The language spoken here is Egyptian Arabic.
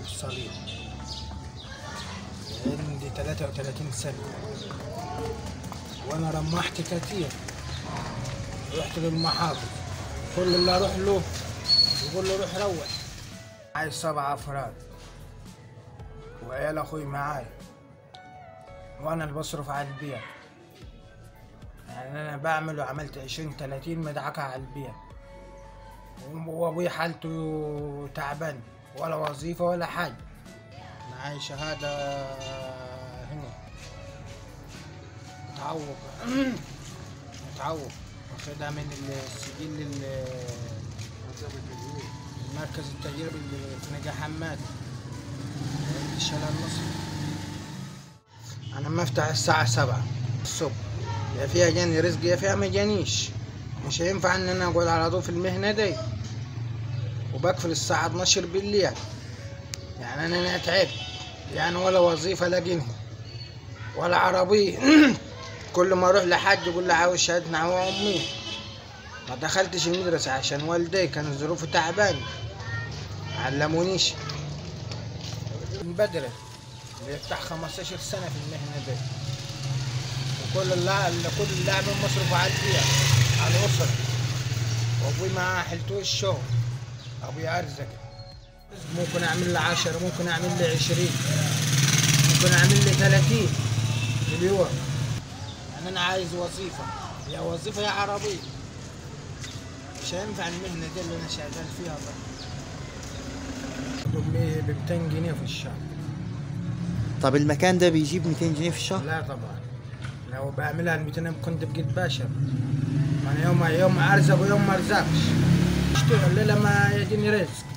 الصليب عندي 33 سنة وأنا رمحت كتير رحت للمحافظ كل اللي أروح له يقول له روح روح عايز سبع أفراد وعيال أخوي معايا وأنا اللي بصرف على البيع يعني أنا بعمل وعملت 20 30 مدعكة على البيع وأبوي حالته تعبان ولا وظيفة ولا حاجة معاي شهادة هنا متعوق متعوق واخدها من السجل ال- المركز التجريبي اللي في نجا حماد عند الشلال المصري أنا ما أفتح الساعة سبعة الصبح يا فيها جاني رزق يا فيها ما جانيش مش هينفع إن أنا أقعد على طول في المهنة دي وبقفل الساعة 12 بالليل يعني أنا تعبت يعني ولا وظيفة لاقينها ولا عربية كل ما أروح لحد يقول لي عاوز شهادة نعوى أمي ما دخلتش المدرسة عشان والدي كانت ظروفه تعبانة علمونيش من بدري اللي بتاع 15 سنة في المهنة دي وكل اللعب كل اللعب مصروف على البيع على الأسرة وأبوي ما حلتوش الشغل أبوي أرزق ممكن أعمل لي 10 ممكن أعمل لي 20 ممكن أعمل لي 30 مليون يعني أنا عايز وظيفة يا وظيفة يا عربية مش هينفع المهنة دي اللي أنا شغال فيها بقى أمي ب 200 جنيه في الشهر طب المكان ده بيجيب 200 جنيه في الشهر لا طبعا لو بعملها ال 200 كنت بقيت باشا انا يوم يوم ارزق ويوم ما ارزقش اشتغل ليلة ما يجيني رزق